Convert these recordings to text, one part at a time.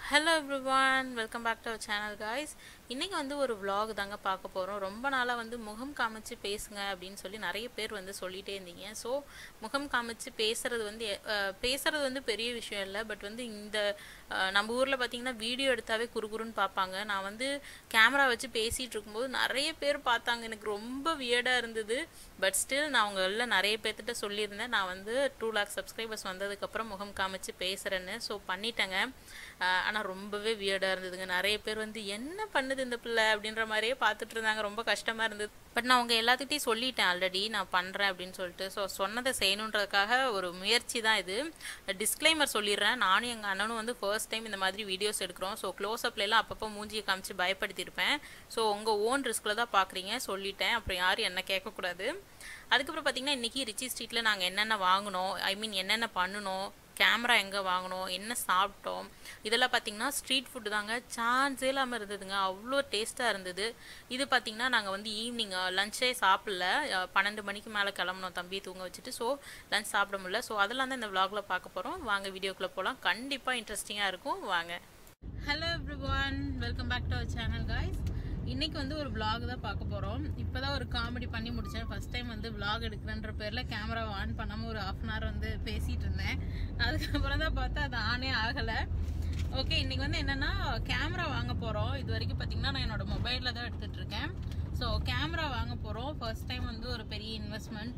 Hello everyone welcome back to our channel guys இன்றைக்கி வந்து ஒரு vlog தாங்க பார்க்க போகிறோம் ரொம்ப நாளாக வந்து முகம் காமிச்சு பேசுங்க அப்படின்னு சொல்லி நிறைய பேர் வந்து சொல்லிகிட்டே இருந்தீங்க ஸோ முகம் காமிச்சு பேசுறது வந்து அஹ், பேசுறது வந்து பெரிய விஷயம் இல்லை பட் வந்து இந்த அஹ், நம்ம ஊரில் பார்த்தீங்கன்னா வீடியோ எடுத்தாவே குறுகுறுன்னு பார்ப்பாங்க நான் வந்து கேமரா வச்சு பேசிகிட்டு இருக்கும்போது நிறைய பேர் பார்த்தாங்க எனக்கு ரொம்ப வியர்டாக இருந்தது பட் ஸ்டில் நான் அவங்க எல்லாம் நிறைய பேர்த்திட்ட சொல்லியிருந்தேன் நான் வந்து டூ லேக் சப்ஸ்கிரைபர்ஸ் வந்ததுக்கப்புறம் முகம் காமிச்சு பேசுகிறேன்னு ஸோ பண்ணிட்டேங்க ஆனால் ரொம்பவே வியர்டாக இருந்ததுங்க நிறைய பேர் வந்து என்ன பண்ணுது இந்த பிள்ளை அப்படின்ற மாதிரியே பார்த்துட்டு இருந்தாங்க ரொம்ப கஷ்டமாக இருந்தது பட் நான் அவங்க எல்லாத்துக்கிட்டையும் சொல்லிட்டேன் ஆல்ரெடி நான் பண்ணுறேன் அப்படின்னு சொல்லிட்டு ஸோ சொன்னதை செய்யணுன்றதுக்காக ஒரு முயற்சி தான் இது டிஸ்க்ளைமர் சொல்லிடுறேன் நானும் எங்கள் அண்ணனும் வந்து ஃபர்ஸ்ட் டைம் இந்த மாதிரி வீடியோஸ் எடுக்கிறோம் ஸோ க்ளோஸ்அப்லாம் அப்பப்போ மூஞ்சியை காமிச்சு பயப்படுத்தியிருப்பேன் ஸோ உங்கள் ஓன் ரிஸ்கில் தான் பார்க்குறீங்க சொல்லிட்டேன் அப்புறம் யாரும் என்ன கேட்கக்கூடாது அதுக்கப்புறம் பார்த்தீங்கன்னா இன்றைக்கி ரிச்சி ஸ்ட்ரீட்டில் நாங்கள் என்னென்ன வாங்கினோம் ஐ மீன் என்னென்ன பண்ணணும் கேமரா எங்கே வாங்கினோம் என்ன சாப்பிட்டோம் இதெல்லாம் பார்த்தீங்கன்னா ஸ்ட்ரீட் ஃபுட்டு தாங்க சான்ஸே இல்லாமல் இருந்ததுங்க அவ்வளோ டேஸ்ட்டாக இருந்தது இது பார்த்தீங்கன்னா நாங்கள் வந்து ஈவினிங் லஞ்சே சாப்பிடல அஹ், பன்னெண்டு மணிக்கு மேலே கிளம்புனோம் தம்பி தூங்க வச்சுட்டு ஸோ லஞ்ச் சாப்பிட முடியல ஸோ அதெல்லாம் தான் இந்த vlogல பார்க்க போகிறோம் வாங்க வீடியோக்குள்ளே போகலாம் கண்டிப்பாக இன்ட்ரெஸ்டிங்காக இருக்கும் வாங்க hello everyone welcome back to our channel guys இன்னைக்கு வந்து ஒரு vlog தான் பார்க்க போகிறோம் இப்போ தான் ஒரு காமெடி பண்ணி முடித்தேன் ஃபர்ஸ்ட் டைம் வந்து vlog எடுக்கிறேன்ற பேரில் கேமரா ஆன் பண்ணாமல் ஒரு half அன் hour வந்து பேசிகிட்டு இருந்தேன் அதுக்கப்புறம் தான் பார்த்தா அது ஆனே ஆகலை ஓகே இன்னைக்கு வந்து என்னென்னா கேமரா வாங்க போகிறோம் இது வரைக்கும் பார்த்தீங்கன்னா நான் என்னோட மொபைலில் தான் எடுத்துகிட்டு இருக்கேன் ஸோ கேமரா வாங்க போகிறோம் ஃபர்ஸ்ட் டைம் வந்து ஒரு பெரிய இன்வெஸ்ட்மெண்ட்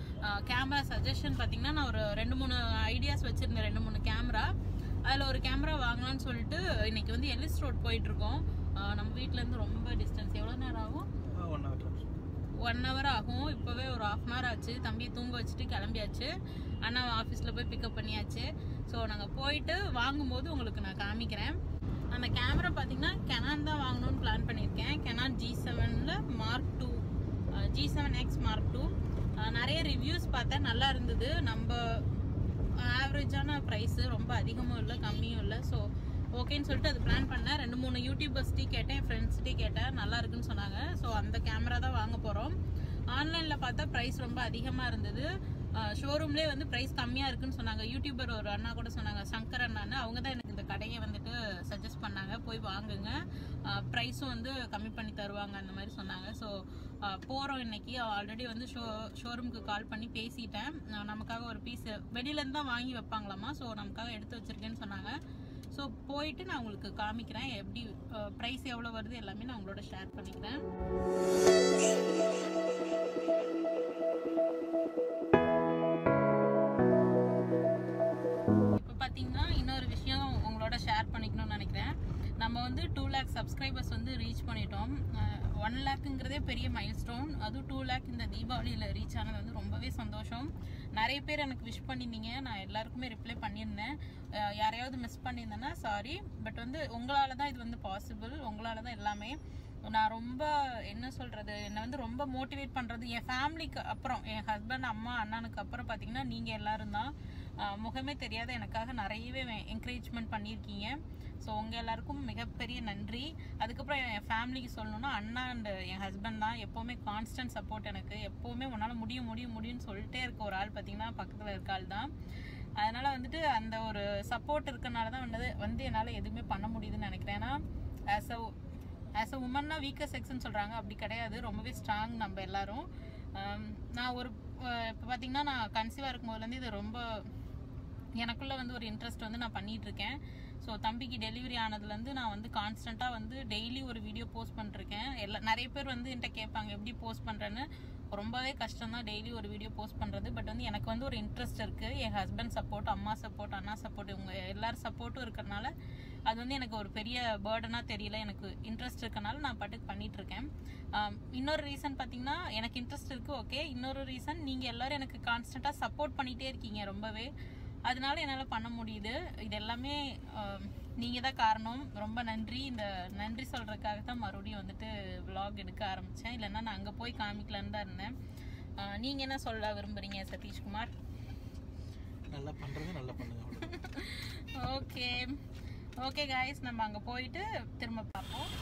கேமரா சஜஷன் பார்த்தீங்கன்னா நான் ஒரு ரெண்டு மூணு ஐடியாஸ் வச்சுருந்தேன் ரெண்டு மூணு கேமரா அதில் ஒரு கேமரா வாங்கலாம்னு சொல்லிட்டு இன்னைக்கு வந்து எல்லிஸ் ரோட் போயிட்டுருக்கோம் நம்ம வீட்டிலேருந்து ரொம்ப டிஸ்டன்ஸ் எவ்வளோ நேரம் ஆகும் ஒன் ஹவர் ஒன் ஹவர் ஆகும் இப்போவே ஒரு ஆஃப் அன் ஹவர் ஆச்சு தம்பியை தூங்க வச்சுட்டு கிளம்பியாச்சு அண்ணா ஆஃபீஸில் போய் பிக்கப் பண்ணியாச்சு ஸோ நாங்கள் போயிட்டு வாங்கும்போது உங்களுக்கு நான் காமிக்கிறேன் அந்த கேமரா பார்த்தீங்கன்னா கெனான் தான் வாங்கணும்னு பிளான் பண்ணியிருக்கேன் கெனான் ஜி செவனில் mark two G seven X mark two நிறைய ரிவ்யூஸ் பார்த்தேன் நல்லா இருந்தது நம்ம ஆவரேஜான ப்ரைஸு ரொம்ப அதிகமும் இல்லை கம்மியும் இல்லை ஸோ ஓகேன்னு சொல்லிட்டு அது பிளான் பண்ணேன் ரெண்டு மூணு யூடியூபர்ஸ்ட்டையும் கேட்டேன் என் ஃப்ரெண்ட்ஸ்ட்டையும் கேட்டேன் நல்லா இருக்குன்னு சொன்னாங்க ஸோ அந்த கேமரா தான் வாங்க போகிறோம் ஆன்லைனில் பார்த்தா ப்ரைஸ் ரொம்ப அதிகமாக இருந்தது ஷோரூம்லேயே வந்து ப்ரைஸ் கம்மியாக இருக்குன்னு சொன்னாங்க யூடியூபர் ஒரு அண்ணா கூட சொன்னாங்க சங்கர் அண்ணான்னு அவங்க தான் எனக்கு இந்த கடையை வந்துட்டு சஜஸ்ட் பண்ணாங்க போய் வாங்குங்க ப்ரைஸும் வந்து கம்மி பண்ணி தருவாங்க அந்த மாதிரி சொன்னாங்க ஸோ போகிறோம் இன்னைக்கு ஆல்ரெடி வந்து ஷோ ஷோரூமுக்கு கால் பண்ணி பேசிட்டேன் அஹ் நமக்காக ஒரு பீஸ் வெளியிலேருந்து தான் வாங்கி வைப்பாங்களாமா ஸோ நமக்காக எடுத்து வச்சிருக்கேன்னு சொன்னாங்க ஸோ போயிட்டு நான் உங்களுக்கு காமிக்கிறேன் எப்படி ப்ரைஸ் எவ்வளோ வருது எல்லாமே நான் உங்களோட ஷேர் பண்ணிக்கிறேன் இப்போ பார்த்தீங்கன்னா இன்னொரு விஷயம் உங்களோட ஷேர் பண்ணிக்கணும்னு நினைக்கிறேன் நம்ம வந்து டூ லேக் சப்ஸ்கிரைபர்ஸ் வந்து ரீச் பண்ணிட்டோம் ஒன் லேக்குங்கிறதே பெரிய மைல் ஸ்டோன் அதுவும் டூ லேக் இந்த தீபாவளியில் ரீச் ஆனது வந்து ரொம்பவே சந்தோஷம் நிறைய பேர் எனக்கு விஷ் பண்ணியிருந்தீங்க நான் எல்லாருக்குமே ரிப்ளை பண்ணியிருந்தேன் அஹ் யாரையாவது மிஸ் பண்ணியிருந்தேன்னா சாரி பட் வந்து உங்களால் தான் இது வந்து பாசிபிள் உங்களால் தான் எல்லாமே நான் ரொம்ப என்ன சொல்கிறது என்னை வந்து ரொம்ப மோட்டிவேட் பண்ணுறது என் ஃபேமிலிக்கு அப்புறம் என் ஹஸ்பண்ட் அம்மா அண்ணனுக்கு அப்புறம் பார்த்தீங்கன்னா நீங்கள் எல்லாரும் தான் ஆஹ் முகமே தெரியாத எனக்காக நிறையவே என்கரேஜ்மெண்ட் பண்ணியிருக்கீங்க ஸோ உங்கள் எல்லாருக்கும் மிகப்பெரிய நன்றி அதுக்கப்புறம் என் ஃபேமிலிக்கு சொல்லணும்னா அண்ணா அண்ட் என் ஹஸ்பண்ட் தான் எப்போவுமே கான்ஸ்டன்ட் சப்போர்ட் எனக்கு எப்போவுமே உன்னால் முடியும் முடியும் முடியும்னு சொல்லிட்டே இருக்க ஒரு ஆள் பார்த்தீங்கன்னா பக்கத்தில் இருக்க ஆள் தான் அதனால் வந்துட்டு அந்த ஒரு சப்போர்ட் இருக்கனால தான் வந்து வந்து என்னால் எதுவுமே பண்ண முடியுதுன்னு நினைக்கிறேன் ஏன்னா ஆஸ் அ ஆஸ் அ உமன்னா வீக்கர் செக்ஸ்ன்னு சொல்கிறாங்க அப்படி கிடையாது ரொம்பவே ஸ்ட்ராங் நம்ம எல்லாரும் ஆம், நான் ஒரு இப்போ பார்த்தீங்கன்னா நான் கன்சீவாக இருக்கும்போதுலேருந்து இது ரொம்ப எனக்குள்ள வந்து ஒரு இன்ட்ரெஸ்ட் வந்து நான் பண்ணிட்டு இருக்கேன் ஸோ தம்பிக்கு டெலிவரி ஆனதுலேருந்து நான் வந்து கான்ஸ்டண்ட்டாக வந்து டெய்லி ஒரு வீடியோ போஸ்ட் பண்ணிருக்கேன் எல்லா நிறைய பேர் வந்து என்கிட்ட கேட்பாங்க எப்படி போஸ்ட் பண்ணுறேன்னு ரொம்பவே கஷ்டம் தான் டெய்லி ஒரு வீடியோ போஸ்ட் பண்ணுறது பட் வந்து எனக்கு வந்து ஒரு இன்ட்ரெஸ்ட் இருக்குது என் ஹஸ்பண்ட் சப்போர்ட் அம்மா சப்போர்ட் அண்ணா சப்போர்ட் இவங்க எல்லாரும் சப்போர்ட்டும் இருக்கிறனால அது வந்து எனக்கு ஒரு பெரிய பேர்டனாக தெரியல எனக்கு இன்ட்ரெஸ்ட் இருக்கனால நான் பாட்டுக்கு பண்ணிட்டு இருக்கேன் ஆம், இன்னொரு ரீசன் பார்த்தீங்கன்னா எனக்கு இன்ட்ரெஸ்ட் இருக்குது ஓகே இன்னொரு ரீசன் நீங்கள் எல்லாரும் எனக்கு கான்ஸ்டண்ட்டாக சப்போர்ட் பண்ணிகிட்டே இருக்கீங்க ரொம்பவே அதனால என்னால் பண்ண முடியுது இது எல்லாமே நீங்கள் தான் காரணம் ரொம்ப நன்றி இந்த நன்றி சொல்கிறதுக்காக தான் மறுபடியும் வந்துட்டு vlog எடுக்க ஆரம்பித்தேன் இல்லைன்னா நான் அங்கே போய் காமிக்கலான்னு தான் இருந்தேன் நீங்கள் என்ன சொல்ல விரும்புகிறீங்க சதீஷ்குமார் நல்லா பண்றது நல்லா பண்ணுங்க அவ்வளவுதான். ஓகே ஓகே காய்ஸ் நம்ம அங்கே போயிட்டு திரும்ப பார்ப்போம்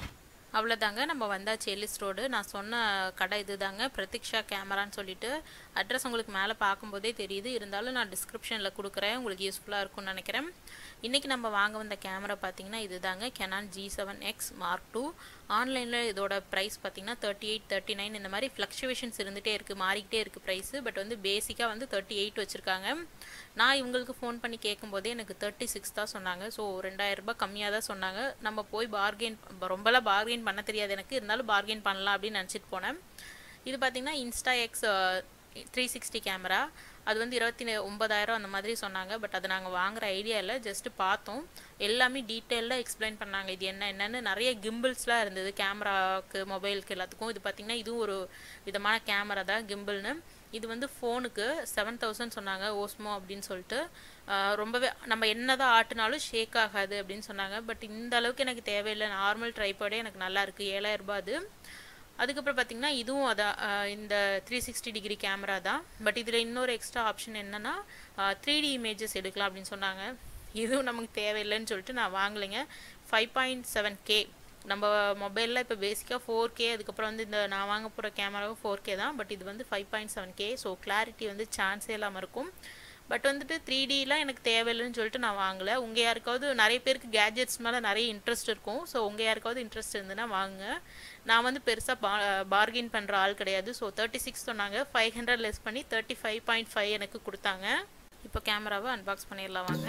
அவ்வளோதாங்க நம்ம வந்தாச்சு எல்லிஸ் ரோடு நான் சொன்ன கடை இது தாங்க பிரதீக்ஷா கேமரான்னு சொல்லிட்டு அட்ரஸ் உங்களுக்கு மேலே பார்க்கும்போதே தெரியுது இருந்தாலும் நான் டிஸ்கிரிப்ஷனில் கொடுக்குறேன் உங்களுக்கு யூஸ்ஃபுல்லாக இருக்கும்னு நினைக்கிறேன் இன்றைக்கி நம்ம வாங்க வந்த கேமரா பார்த்தீங்கன்னா இது தாங்க Canon G seven X mark two ஆன்லைனில் இதோட ப்ரைஸ் பார்த்தீங்கன்னா தேர்ட்டி எயிட் தேர்ட்டி நைன் இந்த மாதிரி ஃப்ளக்சுவேஷன்ஸ் இருந்துகிட்டே இருக்குது மாறிக்கிட்டே இருக்குது ப்ரைஸு பட் வந்து பேசிக்காக வந்து தேர்ட்டி எயிட் வச்சுருக்காங்க நான் இவங்களுக்கு ஃபோன் பண்ணி கேட்கும்போதே எனக்கு தேர்ட்டி சிக்ஸ் தான் சொன்னாங்க ஸோ ரெண்டாயிரரூபா கம்மியாக தான் சொன்னாங்க நம்ம போய் பார்கெயின் ரொம்பலாம் பார்கெயின் பண்ண தெரியாது எனக்கு இருந்தாலும் பார்கெயின் பண்ணலாம் அப்படின்னு நினச்சிட்டு போனேன் இது பார்த்திங்கன்னா Insta X three sixty camera அது வந்து இருபத்தி ஒம்பதாயிரம் அந்த மாதிரி சொன்னாங்க பட் அதை நாங்கள் வாங்குற ஐடியா இல்லை ஜஸ்ட்டு பார்த்தோம் எல்லாமே டீட்டெயிலாக எக்ஸ்பிளைன் பண்ணாங்க இது என்ன என்னன்னு நிறைய கிம்பிள்ஸ்லாம் இருந்தது கேமராவுக்கு மொபைலுக்கு எல்லாத்துக்கும் இது பார்த்திங்கன்னா இதுவும் ஒரு விதமான கேமரா தான் கிம்பிள்னு இது வந்து ஃபோனுக்கு செவன் தௌசண்ட் சொன்னாங்க ஓஸ்மோ அப்படின்னு சொல்லிட்டு ரொம்பவே நம்ம என்ன தான் ஆட்டினாலும் ஷேக் ஆகாது அப்படின்னு சொன்னாங்க பட் இந்த அளவுக்கு எனக்கு தேவையில்லை நார்மல் ட்ரைபாடே எனக்கு நல்லா இருக்குது ஏழாயிரரூபா அது அதுக்கப்புறம் பார்த்திங்கன்னா இதுவும் அதான் இந்த த்ரீ சிக்ஸ்டி டிகிரி கேமரா தான் பட் இதில் இன்னொரு எக்ஸ்ட்ரா ஆப்ஷன் என்னென்னா த்ரீ டி இமேஜஸ் எடுக்கலாம் அப்படின்னு சொன்னாங்க இதுவும் நமக்கு தேவையில்லைன்னு சொல்லிட்டு நான் வாங்கலைங்க ஃபைவ் பாயிண்ட் செவன் கே நம்ம மொபைலில் இப்போ பேசிக்காக ஃபோர் கே அதுக்கப்புறம் வந்து இந்த நான் வாங்க போகிற கேமராவும் ஃபோர் கே தான் பட் இது வந்து five point seven K so clarity வந்து சான்ஸே இல்லாமல் இருக்கும் பட் வந்துட்டு த்ரீ டிலாம் எனக்கு தேவையில்லைன்னு சொல்லிட்டு நான் வாங்கலை உங்கள் யாருக்காவது நிறைய பேருக்கு கேஜெட்ஸ் மேலே நிறைய இன்ட்ரெஸ்ட் இருக்கும் ஸோ உங்கள் யாருக்காவது இன்ட்ரெஸ்ட் இருந்துன்னா வாங்க நான் வந்து பெருசாக பா பார்கெயின் பண்ணுற ஆள் கிடையாது ஸோ தேர்ட்டி சிக்ஸ் சொன்னாங்க ஃபைவ் ஹண்ட்ரட் லெஸ் பண்ணி தேர்ட்டி ஃபைவ் பாயிண்ட் ஃபைவ் எனக்கு கொடுத்தாங்க இப்போ கேமராவை அன்பாக்ஸ் பண்ணிடலாம் வாங்க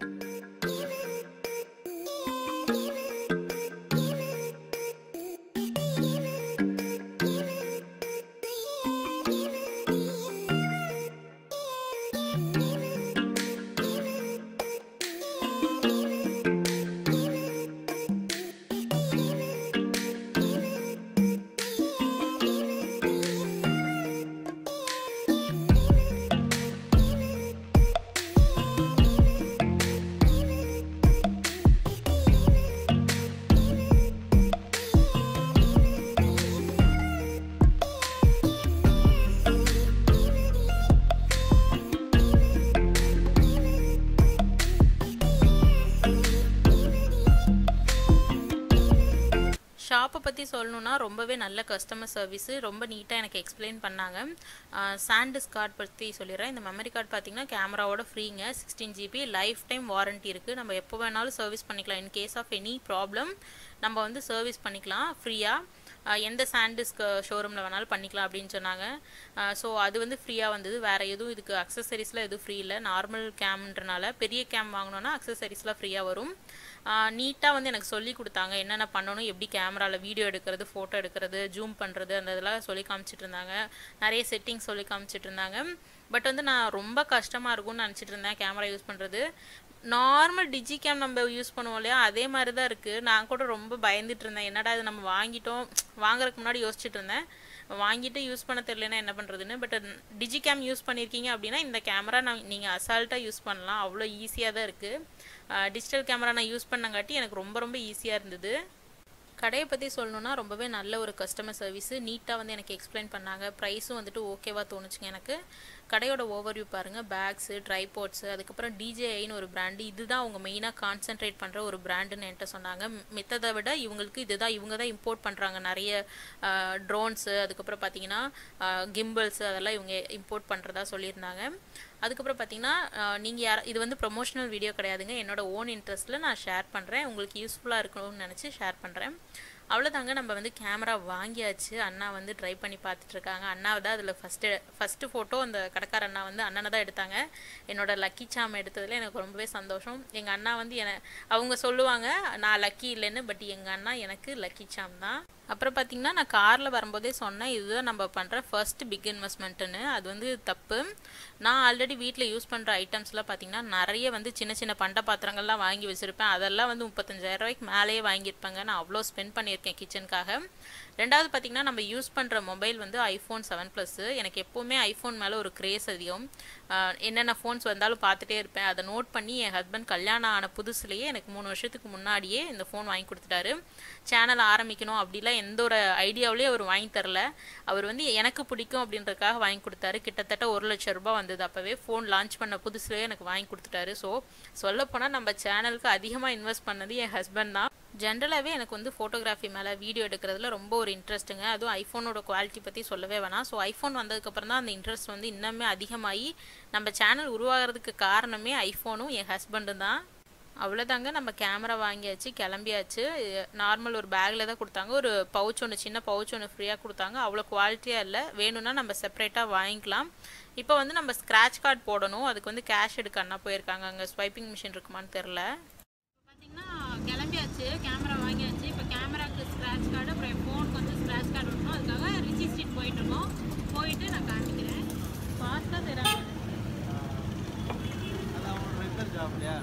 ஷாப்பை பற்றி சொல்லணுன்னா ரொம்பவே நல்ல கஸ்டமர் சர்வீஸு ரொம்ப நீட்டாக எனக்கு எக்ஸ்பிளைன் பண்ணாங்க சாண்டிஸ் கார்டு பற்றி சொல்லிடுறேன் இந்த மெமரி கார்டு பார்த்தீங்கன்னா கேமராவோட ஃப்ரீங்க sixteen GB lifetime warranty இருக்குது நம்ம எப்போ வேணாலும் சர்வீஸ் பண்ணிக்கலாம் in case of any problem நம்ம வந்து சர்வீஸ் பண்ணிக்கலாம் ஃப்ரீயாக எந்த சாண்டிஸ்க்கு ஷோரூமில் வேணாலும் பண்ணிக்கலாம் அப்படின்னு சொன்னாங்க ஸோ அது வந்து ஃப்ரீயாக வந்தது வேறு எதுவும் இதுக்கு அக்சசரிஸில் எதுவும் ஃப்ரீ இல்லை நார்மல் கேம்ன்றனால பெரிய கேம் வாங்கினோன்னா அக்சசரிஸ்லாம் ஃப்ரீயாக வரும் நீட்டாக வந்து எனக்கு சொல்லி கொடுத்தாங்க என்னென்ன பண்ணணும் எப்படி கேமராவில் வீடியோ எடுக்கிறது ஃபோட்டோ எடுக்கிறது ஜூம் பண்ணுறது அந்த இதெல்லாம் சொல்லி காமிச்சிட்டு இருந்தாங்க நிறைய செட்டிங்ஸ் சொல்லி காமிச்சிட்டு இருந்தாங்க பட் வந்து நான் ரொம்ப கஷ்டமாக இருக்கும்னு நினச்சிட்டு இருந்தேன் கேமரா யூஸ் பண்ணுறது நார்மல் டிஜி கேம் நம்ம யூஸ் பண்ணுவோம் இல்லையா அதே மாதிரி தான் இருக்குது நான் கூட ரொம்ப பயந்துட்டு இருந்தேன் என்னடா இது நம்ம வாங்கிட்டோம் வாங்குறதுக்கு முன்னாடி யோசிச்சுட்டு இருந்தேன் வாங்கிட்டு யூஸ் பண்ண தெரியலனா என்ன பண்ணுறதுன்னு பட் டிஜி கேம் யூஸ் பண்ணியிருக்கீங்க அப்படின்னா இந்த கேமரா நான் நீங்கள் அசால்ட்டாக யூஸ் பண்ணலாம் அவ்வளோ ஈஸியாக தான் இருக்குது டிஜிட்டல் கேமரா நான் யூஸ் பண்ணங்காட்டி எனக்கு ரொம்ப ரொம்ப ஈஸியாக இருந்தது கடையை பற்றி சொல்லணுன்னா ரொம்பவே நல்ல ஒரு கஸ்டமர் சர்வீஸு நீட்டாக வந்து எனக்கு எக்ஸ்பிளைன் பண்ணாங்க ப்ரைஸும் வந்துட்டு ஓகேவாக தோணுச்சுங்க எனக்கு கடையோட ஓவர்வியூ பாருங்கள் பேக்ஸு ட்ரைபாட்ஸு அதுக்கப்புறம் டிஜேஐன்னு ஒரு பிராண்டு இதுதான் அவங்க மெயினாக கான்சென்ட்ரேட் பண்ணுற ஒரு பிராண்டுன்னு என்கிட்ட சொன்னாங்க மித்ததை விட இவங்களுக்கு இதுதான் இவங்க தான் இம்போர்ட் பண்ணுறாங்க நிறைய ட்ரோன்ஸு அதுக்கப்புறம் பார்த்தீங்கன்னா கிம்பிள்ஸு அதெல்லாம் இவங்க இம்போர்ட் பண்ணுறதா சொல்லியிருந்தாங்க அதுக்கப்புறம் பார்த்தீங்கன்னா நீங்கள் யார் இது வந்து ப்ரொமோஷனல் வீடியோ கிடையாதுங்க என்னோட ஓன் இன்ட்ரெஸ்ட்டில் நான் ஷேர் பண்ணுறேன் உங்களுக்கு யூஸ்ஃபுல்லாக இருக்கணும்னு நினச்சி ஷேர் பண்ணுறேன் அவ்வளோதாங்க நம்ம வந்து கேமரா வாங்கியாச்சு அண்ணா வந்து ட்ரை பண்ணி பார்த்துட்ருக்காங்க அண்ணாவை தான் அதில் ஃபஸ்ட்டு ஃபஸ்ட்டு ஃபோட்டோ அந்த கடைக்கார அண்ணா வந்து அண்ணனை தான் எடுத்தாங்க என்னோட லக்கி சாம் எடுத்ததில் எனக்கு ரொம்பவே சந்தோஷம் எங்கள் அண்ணா வந்து என அவங்க சொல்லுவாங்க நான் லக்கி இல்லைன்னு பட் எங்கள் அண்ணா எனக்கு லக்கி சாம் தான் அப்புறம் பார்த்தீங்கன்னா நான் காரில் வரும்போதே சொன்னேன் இதுதான் நம்ம பண்ணுற ஃபர்ஸ்ட் பிக் இன்வெஸ்ட்மெண்ட்டுன்னு அது வந்து தப்பு நான் ஆல்ரெடி வீட்டில் யூஸ் பண்ணுற ஐட்டம்ஸ்லாம் பார்த்தீங்கன்னா நிறைய வந்து சின்ன சின்ன பண்ட பாத்திரங்கள்லாம் வாங்கி வச்சுருப்பேன் அதெல்லாம் வந்து முப்பத்தஞ்சாயிரம் ரூபாய்க்கு மேலேயே வாங்கியிருப்பேங்க நான் அவ்வளோ ஸ்பெண்ட் பண்ணியிருக்கேன் கிச்சனுக்காக ரெண்டாவது பார்த்திங்கன்னா நம்ம யூஸ் பண்ணுற மொபைல் வந்து ஐஃபோன் செவன் ப்ளஸ்ஸு எனக்கு எப்போவுமே ஐஃபோன் மேலே ஒரு க்ரேஸ் அதிகம் ஆஹ் என்னென்ன ஃபோன்ஸ் வந்தாலும் பார்த்துட்டே இருப்பேன் அதை நோட் பண்ணி என் ஹஸ்பண்ட் கல்யாணம் ஆன புதுசுலேயே எனக்கு மூணு வருஷத்துக்கு முன்னாடியே இந்த ஃபோன் வாங்கி கொடுத்துட்டாரு சேனல் ஆரம்பிக்கணும் அப்படிலாம் எந்த ஒரு ஐடியாவிலேயே அவர் வாங்கி தரல அவர் வந்து எனக்கு பிடிக்கும் அப்படின்றதுக்காக வாங்கி கொடுத்தாரு கிட்டத்தட்ட ஒரு லட்சம் ரூபாய் வந்தது அப்போவே ஃபோன் லான்ச் பண்ண புதுசுலேயே எனக்கு வாங்கி கொடுத்துட்டாரு ஸோ சொல்லப்போனால் நம்ம சேனலுக்கு அதிகமாக இன்வெஸ்ட் பண்ணது என் ஹஸ்பண்ட் தான் ஜென்ரலாகவே எனக்கு வந்து ஃபோட்டோகிராஃபி மேலே வீடியோ எடுக்கிறதுல ரொம்ப ஒரு இன்ட்ரெஸ்ட்டுங்க அதுவும் ஐஃபோனோட குவாலிட்டி பற்றி சொல்லவே வேணாம் ஸோ ஐஃபோன் வந்ததுக்கப்புறம் தான் அந்த இன்ட்ரெஸ்ட் வந்து இன்னுமே அதிகமாகி நம்ம சேனல் உருவாகிறதுக்கு காரணமே ஐஃபோனும் என் ஹஸ்பண்டும் தான் அவ்வளோதாங்க நம்ம கேமரா வாங்கியாச்சு கிளம்பியாச்சு நார்மல் ஒரு பேக்கில் தான் கொடுத்தாங்க ஒரு பவுச் ஒன்று சின்ன பவுச் ஒன்று ஃப்ரீயாக கொடுத்தாங்க அவ்வளோ குவாலிட்டியாக இல்லை வேணும்னா நம்ம செப்பரேட்டாக வாங்கிக்கலாம் இப்போ வந்து நம்ம ஸ்க்ராட்ச் கார்டு போடணும் அதுக்கு வந்து கேஷ் எடுக்க அண்ணா போயிருக்காங்க அங்கே ஸ்வைப்பிங் மிஷின் இருக்குமான்னு தெரில பார்த்தீங்கன்னா கிளம்பியாச்சு கேமரா வாங்கியாச்சு இப்போ கேமராக்கு ஸ்க்ராட்ச் கார்டு அப்புறம் என் ஃபோனுக்கு வந்து ஸ்க்ராட்ச் கார்டு வரணும் அதுக்காக ரிச்சி ஸ்ட்ரீட் போயிட்டு இருக்கோம் போயிட்டு நான் காமிக்கிறேன் ஃபாஸ்ட்டாக தராங்க அது அவனோட ரெகுலர் ஜாப் இல்லையா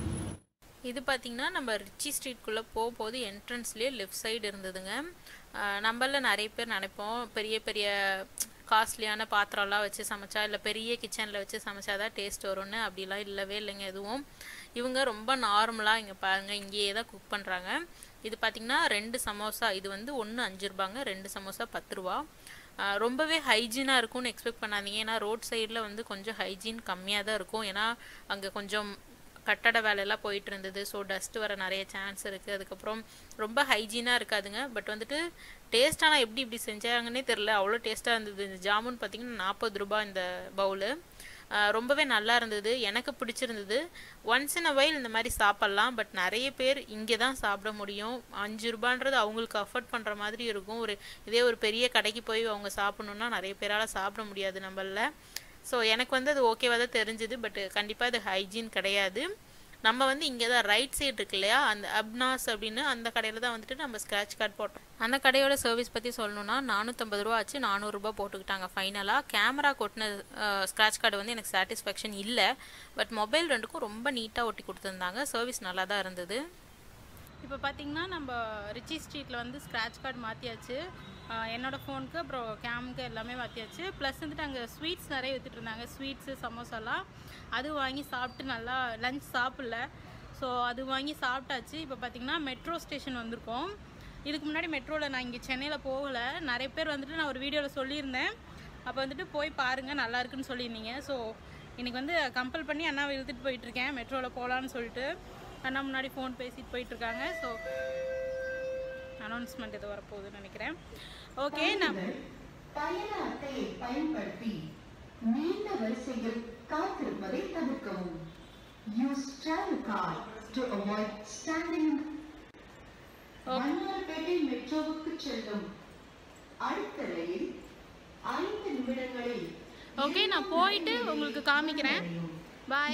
இது பார்த்திங்கன்னா நம்ம ரிச்சி ஸ்ட்ரீட்குள்ளே போகும்போது என்ட்ரன்ஸ்லேயே லெஃப்ட் சைடு இருந்ததுங்க நம்மள நிறைய பேர் நினைப்போம் பெரிய பெரிய காஸ்ட்லியான பாத்திரம்லாம் வச்சு சமைச்சா இல்லை பெரிய கிச்சனில் வச்சு சமைச்சா தான் டேஸ்ட் வரும்னு அப்படிலாம் இல்லவே இல்லைங்க எதுவும் இவங்க ரொம்ப நார்மலாக இங்கே பாருங்கள் இங்கேயே தான் குக் பண்ணுறாங்க இது பார்த்திங்கன்னா ரெண்டு சமோசா இது வந்து ஒன்று அஞ்சு ரூபாங்க ரெண்டு சமோசா பத்து ரூபா ஆஹ் ரொம்பவே ஹைஜீனாக இருக்கும்னு எக்ஸ்பெக்ட் பண்ணாதீங்க ஏன்னா ரோட் சைடில் வந்து கொஞ்சம் ஹைஜீன் கம்மியாக தான் இருக்கும் ஏன்னா அங்கே கொஞ்சம் கட்டட வேலையெல்லாம் போயிட்டு இருந்தது ஸோ டஸ்ட் வர நிறைய சான்ஸ் இருக்குது அதுக்கப்புறம் ரொம்ப ஹைஜீனாக இருக்காதுங்க பட் வந்துட்டு டேஸ்ட் ஆனால் எப்படி இப்படி செஞ்சாங்கன்னே தெரில அவ்வளோ டேஸ்ட்டாக இருந்தது இந்த ஜாமுன் பார்த்திங்கன்னா நாற்பது ரூபாய் இந்த பவுலு ரொம்பவே நல்லா இருந்தது எனக்கு பிடிச்சிருந்தது ஒன்ஸ் இன் அ வைல் இந்த மாதிரி சாப்பிட்லாம் பட் நிறைய பேர் இங்கே தான் சாப்பிட முடியும் அஞ்சு ரூபான்றது அவங்களுக்கு அஃபோர்ட் பண்ணுற மாதிரி இருக்கும் ஒரு இதே ஒரு பெரிய கடைக்கு போய் அவங்க சாப்பிடணுன்னா நிறைய பேரால் சாப்பிட முடியாது நம்மள ஸோ எனக்கு வந்து அது ஓகேவாக தான் தெரிஞ்சுது பட் கண்டிப்பாக அது ஹைஜீன் கிடையாது நம்ம வந்து இங்கே தான் ரைட் சைடு இருக்கு இல்லையா அந்த அப்னாஸ் அப்படின்னு அந்த கடையில் தான் வந்துட்டு நம்ம ஸ்க்ராட்ச் கார்டு போட்டோம் அந்த கடையோட சர்வீஸ் பற்றி சொல்லணும்னா நானூற்றம்பது ரூபா ஆச்சு நானூறுரூபா போட்டுக்கிட்டாங்க ஃபைனலாக கேமரா கொட்டின ஸ்க்ராட்ச் கார்டு வந்து எனக்கு சாட்டிஸ்ஃபேக்ஷன் இல்லை பட் மொபைல் ரெண்டுக்கும் ரொம்ப நீட்டாக ஒட்டி கொடுத்துருந்தாங்க சர்வீஸ் நல்லா தான் இருந்தது இப்போ பார்த்தீங்கன்னா நம்ம ரிச்சி ஸ்ட்ரீட்டில் வந்து ஸ்க்ராட்ச் கார்டு மாற்றியாச்சு என்னோட ஃபோனுக்கு அப்புறம் கேமுக்கு எல்லாமே மாற்றியாச்சு ப்ளஸ் வந்துட்டு அங்கே ஸ்வீட்ஸ் நிறைய வித்துட்டு இருந்தாங்க ஸ்வீட்ஸு சமோசாலாம் அது வாங்கி சாப்பிட்டு நல்லா லஞ்ச் சாப்பிடல ஸோ அது வாங்கி சாப்பிட்டாச்சு இப்போ பார்த்தீங்கன்னா மெட்ரோ ஸ்டேஷன் வந்திருக்கோம் இதுக்கு முன்னாடி மெட்ரோவில் நான் இங்கே சென்னையில் போகலை நிறைய பேர் வந்துட்டு நான் ஒரு வீடியோவில் சொல்லியிருந்தேன் அப்போ வந்துட்டு போய் பாருங்கள் நல்லா இருக்குன்னு சொல்லியிருந்தீங்க ஸோ இன்னைக்கு வந்து கம்பல் பண்ணி அண்ணாவை இழுத்துட்டு போயிட்டுருக்கேன் மெட்ரோவில் போகலான்னு சொல்லிட்டு அண்ணா முன்னாடி ஃபோன் பேசிட்டு போயிட்டுருக்காங்க ஸோ அனௌன்ஸ்மெண்ட் இது வரப்போகுதுன்னு நினைக்கிறேன் ஓகே நான் பயண அட்டையை பயன்படுத்தி நீண்ட வரிசையில் காத்திருப்பதை தவிர்க்கவும் use travel card to avoid standing Mannarpettai மெட்ரோவுக்கு செல்லும் அடுத்த ரயில் ஐந்து நிமிடங்களில் ஓகே நான் போயிட்டு உங்களுக்கு காமிக்கிறேன் பாய்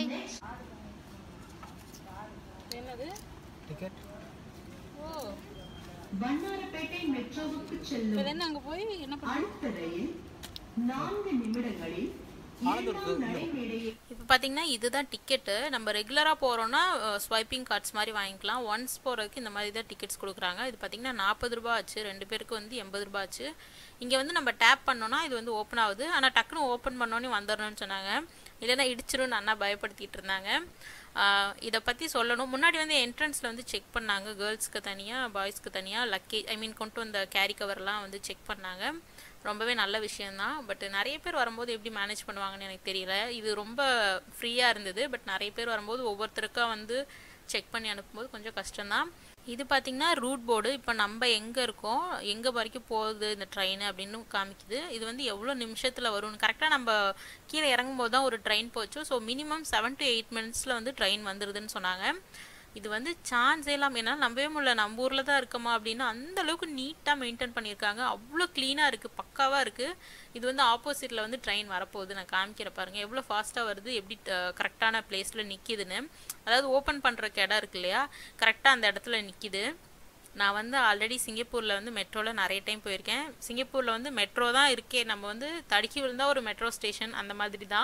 என்னது டிக்கெட் ஓ வண்ணாரப்பேட்டை மெட்ரோவுக்கு இப்போ செல்லும் என்ன அங்கே போய் என்ன பண்ண அடுத்த ரயில் நான்கு நிமிடங்களில் இரண்டாம் நடைமேடையை இப்போ பார்த்தீங்கன்னா இதுதான் டிக்கெட்டு நம்ம ரெகுலராக போகிறோன்னா ஸ்வைப்பிங் கார்ட்ஸ் மாதிரி வாங்கிக்கலாம் ஒன்ஸ் போகிறதுக்கு இந்த மாதிரி தான் டிக்கெட்ஸ் கொடுக்குறாங்க இது பார்த்தீங்கன்னா நாற்பது ரூபா ஆச்சு ரெண்டு பேருக்கு வந்து எண்பது ரூபா ஆச்சு இங்கே வந்து நம்ம டேப் பண்ணோன்னா இது வந்து ஓப்பன் ஆகுது ஆனால் டக்குன்னு ஓப்பன் பண்ணோன்னே வந்துடணும்னு சொன்னாங்க இல்லைன்னா இடிச்சிரும்னு அண்ணா பயப்படுத்திட்டு இருந்தாங்க ஆஹ் இதை பற்றி சொல்லணும் முன்னாடி வந்து என்ட்ரன்ஸில் வந்து செக் பண்ணாங்க கேர்ள்ஸ்க்கு தனியாக பாய்ஸ்க்கு தனியாக லக்கேஜ் ஐ மீன் கொண்டு வந்த கேரி கவர்லாம் வந்து செக் பண்ணாங்க ரொம்பவே நல்ல விஷயந்தான் பட் நிறைய பேர் வரும்போது எப்படி மேனேஜ் பண்ணுவாங்கன்னு எனக்கு தெரியல இது ரொம்ப ஃப்ரீயாக இருந்தது பட் நிறைய பேர் வரும்போது ஒவ்வொருத்தருக்கா வந்து செக் பண்ணி அனுப்பும்போது கொஞ்சம் கஷ்டம்தான் இது பார்த்திங்கன்னா ரூட் போர்டு இப்போ நம்ம எங்கே இருக்கோம் எங்கே வரைக்கும் போகுது இந்த ட்ரெயின் அப்படின்னு காமிக்குது இது வந்து எவ்வளோ நிமிஷத்தில் வரும்னு கரெக்டாக நம்ம கீழே இறங்கும்போது தான் ஒரு ட்ரெயின் போச்சு so minimum seven to eight மினிட்ஸில் வந்து ட்ரெயின் வந்துடுதுன்னு சொன்னாங்க இது வந்து சான்ஸே இல்லாமல் என்னால் நம்பவே முடியல நம்ம ஊரில் தான் இருக்கமா அப்படின்னு அந்த அளவுக்கு நீட்டாக மெயின்டைன் பண்ணியிருக்காங்க அவ்வளோ க்ளீனாக இருக்குது பக்காவாக இருக்குது இது வந்து ஆப்போசிட்டில் வந்து ட்ரெயின் வரப்போகுது நான் காமிக்கிற பாருங்கள் எவ்வளோ ஃபாஸ்ட்டாக வருது எப்படி கரெக்டான பிளேஸில் நிற்கிதுன்னு அதாவது ஓப்பன் பண்ணுறக்கு இடம் இருக்கு இல்லையா கரெக்டாக அந்த இடத்துல நிற்கிது நான் வந்து ஆல்ரெடி சிங்கப்பூரில் வந்து மெட்ரோவில் நிறைய டைம் போயிருக்கேன் சிங்கப்பூரில் வந்து மெட்ரோ தான் இருக்கே நம்ம வந்து தடுக்கி விழுந்தா ஒரு மெட்ரோ ஸ்டேஷன் அந்த மாதிரி தான்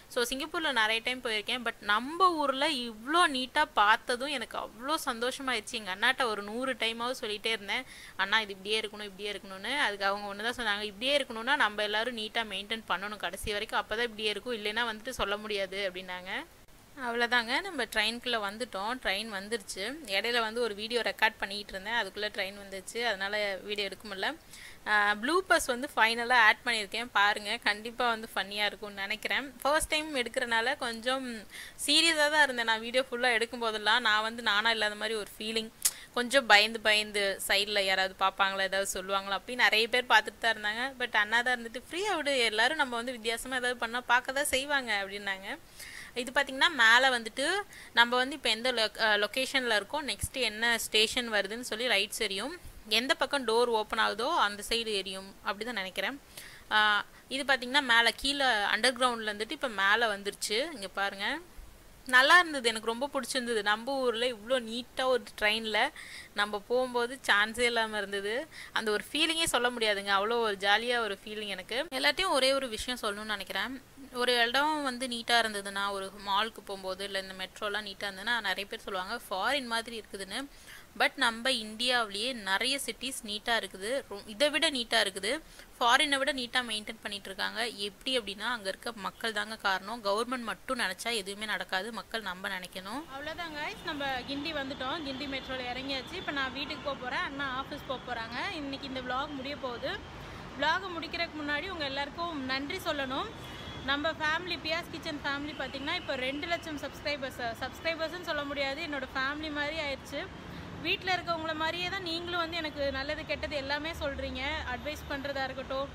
ஸோ சிங்கப்பூரில் நிறைய டைம் போயிருக்கேன் பட் நம்ம ஊரில் இவ்வளோ நீட்டாக பார்த்ததும் எனக்கு அவ்வளோ சந்தோஷமாயிடுச்சு எங்கள் அண்ணாட்ட ஒரு நூறு டைமாவது சொல்லிகிட்டே இருந்தேன் அண்ணா இது இப்படியே இருக்கணும் இப்படியே இருக்கணும்னு அதுக்கு அவங்க ஒன்று தான் சொன்னாங்க இப்படியே இருக்கணும்னா நம்ம எல்லாரும் நீட்டாக மெயின்டைன் பண்ணணும் கடைசி வரைக்கும் அப்போ தான் இப்படியே இருக்கும் இல்லைன்னா வந்துட்டு சொல்ல முடியாது அப்படின்னாங்க அவ்வளோதாங்க நம்ம ட்ரெயின்குள்ளே வந்துட்டோம் ட்ரெயின் வந்துருச்சு இடையில வந்து ஒரு வீடியோ ரெக்கார்ட் பண்ணிக்கிட்டு இருந்தேன் அதுக்குள்ளே ட்ரெயின் வந்துச்சு அதனால் வீடியோ எடுக்க முடியல ப்ளூ பஸ் வந்து ஃபைனலாக ஆட் பண்ணியிருக்கேன் பாருங்கள் கண்டிப்பாக வந்து ஃபன்னியாக இருக்கும்னு நினைக்கிறேன் ஃபர்ஸ்ட் டைம் எடுக்கிறனால கொஞ்சம் சீரியஸாக தான் இருந்தேன் நான் வீடியோ ஃபுல்லாக எடுக்கும் போதெல்லாம் நான் வந்து நானாக இல்லாத மாதிரி ஒரு ஃபீலிங் கொஞ்சம் பயந்து பயந்து சைடில் யாராவது பார்ப்பாங்களா ஏதாவது சொல்லுவாங்களா அப்படின்னு நிறைய பேர் பார்த்துட்டு தான் இருந்தாங்க பட் அண்ணா தான் இருந்துட்டு ஃப்ரீயாக விடு எல்லாரும் நம்ம வந்து வித்தியாசமாக ஏதாவது பண்ணால் பார்க்க தான் செய்வாங்க அப்படின்னாங்க இது பார்த்திங்கன்னா மேலே வந்துட்டு நம்ம வந்து இப்போ எந்த லொக்கேஷனில் இருக்கோம் நெக்ஸ்ட் என்ன ஸ்டேஷன் வருதுன்னு சொல்லி ரைட்ஸ் எரியும் எந்த பக்கம் டோர் ஓப்பன் ஆகுதோ அந்த சைடு எரியும் அப்படி தான் நினைக்கிறேன் ஆஹ் இது பார்த்திங்கன்னா மேலே கீழே அண்டர் கிரவுண்டில் இருந்துட்டு இப்போ மேலே வந்துருச்சு இங்கே பாருங்கள் நல்லா இருந்தது எனக்கு ரொம்ப பிடிச்சிருந்தது நம்ம ஊரில் இவ்வளோ நீட்டாக ஒரு ட்ரெயினில் நம்ம போகும்போது சான்ஸே இல்லாமல் இருந்தது அந்த ஒரு ஃபீலிங்கே சொல்ல முடியாதுங்க அவ்வளோ ஒரு ஜாலியாக ஒரு ஃபீலிங் எனக்கு எல்லாத்தையும் ஒரே ஒரு விஷயம் சொல்லணும்னு நினைக்கிறேன் ஒரு இடம் வந்து நீட்டாக இருந்ததுன்னா ஒரு மாலுக்கு போகும்போது இல்லை இந்த மெட்ரோலாம் நீட்டாக இருந்ததுன்னா நிறைய பேர் சொல்லுவாங்க ஃபாரின் மாதிரி இருக்குதுன்னு பட் நம்ம இந்தியாவிலேயே நிறைய சிட்டிஸ் நீட்டாக இருக்குது ரொ- இதை விட நீட்டாக இருக்குது ஃபாரினை விட நீட்டாக மெயின்டைன் பண்ணிட்டு இருக்காங்க எப்படி அப்படின்னா அங்கே இருக்க மக்கள் தாங்க காரணம் கவர்மெண்ட் மட்டும் நினச்சா எதுவுமே நடக்காது மக்கள் நம்ம நினைக்கணும் அவ்வளோதான் guys நம்ம கிண்டி வந்துட்டோம் கிண்டி மெட்ரோவில் இறங்கியாச்சு இப்போ நான் வீட்டுக்கு போக போகிறேன் அண்ணா ஆஃபீஸ் போக போகிறாங்க இன்னைக்கு இந்த vlog முடிய போகுது vlog முடிக்கிறதுக்கு முன்னாடி உங்கள் எல்லாருக்கும் நன்றி சொல்லணும் நம்ம ஃபேமிலி பியாஸ் கிச்சன் ஃபேமிலி பார்த்தீங்கன்னா இப்போ ரெண்டு லட்சம் சப்ஸ்கிரைபர்ஸ் சப்ஸ்கிரைபர்ஸ்னு சொல்ல முடியாது என்னோட ஃபேமிலி மாதிரி ஆயிடுச்சு வீட்டில் இருக்கவங்கள மாதிரியே தான் நீங்களும் வந்து எனக்கு நல்லது கெட்டது எல்லாமே சொல்கிறீங்க அட்வைஸ் பண்ணுறதா இருக்கட்டும்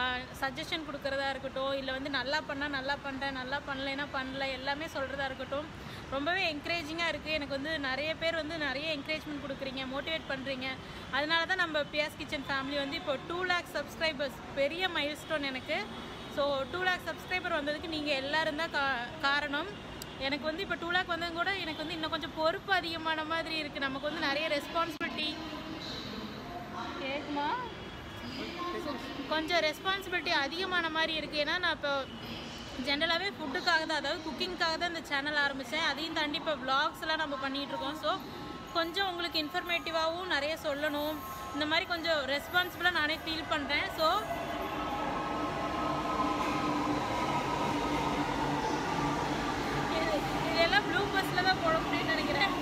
சஜஷன் கொடுக்குறதா இருக்கட்டும் இல்லை வந்து நல்லா பண்ணால் நல்லா பண்ணுறேன் நல்லா பண்ணலைன்னா பண்ணல எல்லாமே சொல்கிறதா இருக்கட்டும் ரொம்பவே என்கரேஜிங்காக இருக்குது எனக்கு வந்து நிறைய பேர் வந்து நிறைய என்கரேஜ்மெண்ட் கொடுக்குறீங்க மோட்டிவேட் பண்ணுறீங்க அதனால தான் நம்ம பியாஸ் கிச்சன் ஃபேமிலி வந்து இப்போ டூ லேக் சப்ஸ்கிரைபர்ஸ் பெரிய மைல்ஸ்டோன் எனக்கு ஸோ டூ லேக் சப்ஸ்கிரைபர் வந்ததுக்கு நீங்கள் எல்லாரும் தான் கா காரணம் எனக்கு வந்து இப்போ டூ லேக் வந்தது கூட எனக்கு வந்து இன்னும் கொஞ்சம் பொறுப்பு அதிகமான மாதிரி இருக்குது நமக்கு வந்து நிறைய ரெஸ்பான்சிபிலிட்டி கேட்குமா கொஞ்சம் ரெஸ்பான்சிபிலிட்டி அதிகமான மாதிரி இருக்குது ஏன்னா நான் இப்போ ஜென்ரலாகவே ஃபுட்டுக்காக தான் அதாவது குக்கிங்காக தான் இந்த சேனல் ஆரம்பித்தேன் அதையும் தாண்டி இப்போ vlogsலாம் நம்ம பண்ணிகிட்டு இருக்கோம் ஸோ கொஞ்சம் உங்களுக்கு இன்ஃபர்மேட்டிவாகவும் நிறைய சொல்லணும் இந்த மாதிரி கொஞ்சம் ரெஸ்பான்சிபிளாக நானே ஃபீல் பண்ணுறேன் ஸோ இது இதெல்லாம் ப்ளூ பஸ்ஸில் தான் போட முடியும்னு நினைக்கிறேன்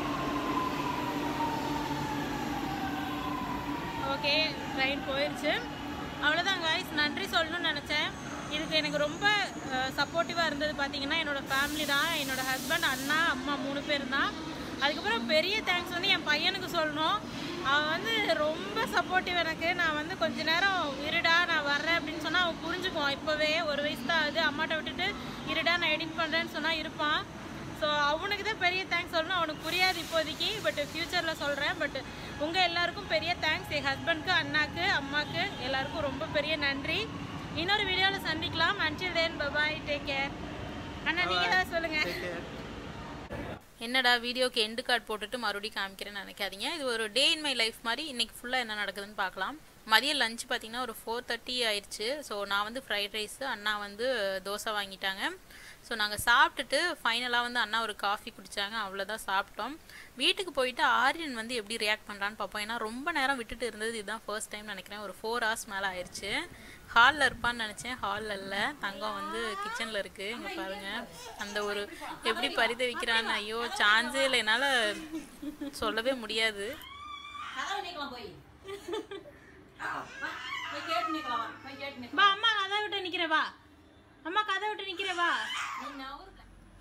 ஓகே ட்ரெயின் போயிடுச்சு அவ்வளோதான் காய்ஸ் நன்றி சொல்லணும்னு நினச்சேன் இதுக்கு எனக்கு ரொம்ப சப்போர்ட்டிவாக இருந்தது பார்த்தீங்கன்னா என்னோட ஃபேமிலி தான் என்னோட ஹஸ்பண்ட் அண்ணா அம்மா மூணு பேர் தான் அதுக்கப்புறம் பெரிய தேங்க்ஸ் வந்து என் பையனுக்கு சொல்லணும் அவன் வந்து ரொம்ப சப்போர்ட்டிவ் எனக்கு நான் வந்து கொஞ்ச நேரம் இருடா நான் வர்றேன் அப்படின்னு சொன்னால் அவன் புரிஞ்சுக்குவான் இப்போவே ஒரு வயசு தான் ஆகுது அம்மாட்ட விட்டுட்டு இருடா நான் எடிட் பண்ணுறேன்னு சொன்னால் இருப்பான் ஸோ அவனுக்கு தான் பெரிய தேங்க்ஸ் சொல்லணும் அவனுக்கு புரியாது இப்போதைக்கு பட் ஃப்யூச்சரில் சொல்கிறேன் பட் உங்கள் எல்லாருக்கும் பெரிய தேங்க்ஸ் என் ஹஸ்பண்ட்க்கு அண்ணாக்கு அம்மாக்கு எல்லாருக்கும் ரொம்ப பெரிய நன்றி இன்னொரு வீடியோவில் சந்திக்கலாம் until then bye bye take care அண்ணா நீங்கள் ஏதாவது சொல்லுங்கள் என்னடா வீடியோக்கு எண்டு கார்டு போட்டுட்டு மறுபடியும் காமிக்கிறேன்னு நினைக்காதீங்க இது ஒரு டே இன் மை லைஃப் மாதிரி இன்னைக்கு ஃபுல்லாக என்ன நடக்குதுன்னு பார்க்கலாம் மதியம் லஞ்ச் பார்த்தீங்கன்னா ஒரு ஃபோர் தேர்ட்டி ஆயிடுச்சு ஸோ நான் வந்து ஃப்ரைட் ரைஸு அண்ணா வந்து தோசை வாங்கிட்டாங்க ஸோ நாங்கள் சாப்பிட்டுட்டு ஃபைனலாக வந்து அண்ணா ஒரு காஃபி குடித்தாங்க அவ்வளோதான் சாப்பிட்டோம் வீட்டுக்கு போயிட்டு ஆரியன் வந்து எப்படி ரியாக்ட் பண்ணுறான்னு பார்ப்போம் ஏன்னா ரொம்ப நேரம் விட்டுட்டு இருந்தது இதுதான் ஃபர்ஸ்ட் டைம் நினைக்கிறேன் ஒரு ஃபோர் ஹவர்ஸ் மேலே ஆயிடுச்சு ஹாலில் இருப்பான்னு நினச்சேன் ஹாலில் இல்லை தங்கம் வந்து கிச்சனில் இருக்குது இங்கே பாருங்கள் அந்த ஒரு எப்படி பரிதவிக்கிறான்னு ஐயோ சான்ஸே இல்லை என்னால் சொல்லவே முடியாது கதவு நீக்கலாம் போய் ஆ, வா. போய் கேட்டு நிக்கலாம் வா. போய் கேட்டு நிக்கலாம் வா அம்மா கதை விட்டு நிற்கிறேன் வா அம்மா கதை விட்டு நிற்கிறேன் வா நீ நவரு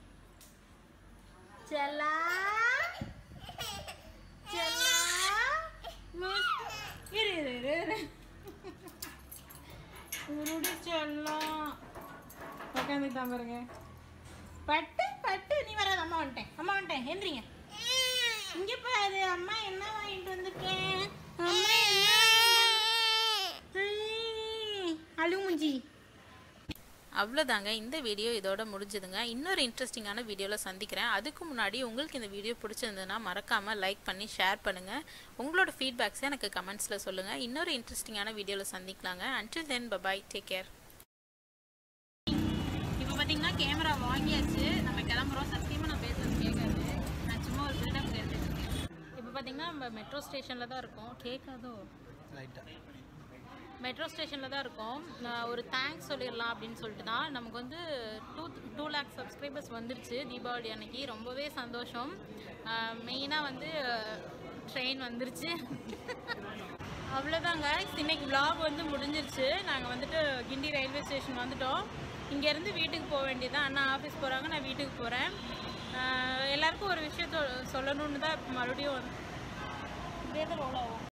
செல்லா செல்லா மிஸ் இரு இரு இரு இரு உருடி செல்லம் உட்காந்துக்கிட்டான் பாருங்க பட்டு பட்டு நீ வராத அம்மா வந்துட்டேன் அம்மா வந்துட்டேன் எந்திரிங்க இங்க பாரு அம்மா என்ன வாங்கிட்டு வந்திருக்கேன் அம்மா என்ன அழுமுஞ்சி அவ்வளோதாங்க இந்த வீடியோ இதோட முடிஞ்சதுங்க இன்னொரு இன்ட்ரெஸ்டிங்கான வீடியோவில் சந்திக்கிறேன் அதுக்கு முன்னாடி உங்களுக்கு இந்த வீடியோ பிடிச்சிருந்ததுன்னா மறக்காமல் லைக் பண்ணி ஷேர் பண்ணுங்கள் உங்களோட ஃபீட்பேக்ஸை எனக்கு கமெண்ட்ஸில் சொல்லுங்கள் இன்னொரு இன்ட்ரெஸ்டிங்கான வீடியோவில் சந்திக்கலாங்க until then bye bye take care இப்போ பார்த்தீங்கன்னா கேமரா வாங்கியாச்சு நம்ம கிளம்புறோம் சத்தியமாக நான் பேசுறது கேட்காது நான் சும்மா ஒரு பில்டப் எடுத்துட்டு இருக்கேன் இப்போ பார்த்தீங்கன்னா நம்ம மெட்ரோ ஸ்டேஷனில் தான் இருக்கோம் கேட்காதோ லைட்டாக மெட்ரோ ஸ்டேஷனில் தான் இருக்கோம் நான் ஒரு தேங்க்ஸ் சொல்லிடலாம் அப்படின்னு சொல்லிட்டு தான் நமக்கு வந்து டூ டூ லேக் சப்ஸ்கிரைபர்ஸ் வந்துருச்சு தீபாவளி அன்னைக்கு ரொம்பவே சந்தோஷம் மெயினாக வந்து ட்ரெயின் வந்துருச்சு அவ்வளோதாங்க இன்னைக்கு vlog வந்து முடிஞ்சிருச்சு நாங்கள் வந்துட்டு கிண்டி ரயில்வே ஸ்டேஷன் வந்துட்டோம் இங்கேருந்து வீட்டுக்கு போக வேண்டியதான் அண்ணா ஆஃபீஸ் போகிறாங்க நான் வீட்டுக்கு போகிறேன் எல்லாருக்கும் ஒரு விஷயத்த சொல்லணும்னு தான் இப்போ மறுபடியும் வந்து இதே தான் ரோல் ஆகும்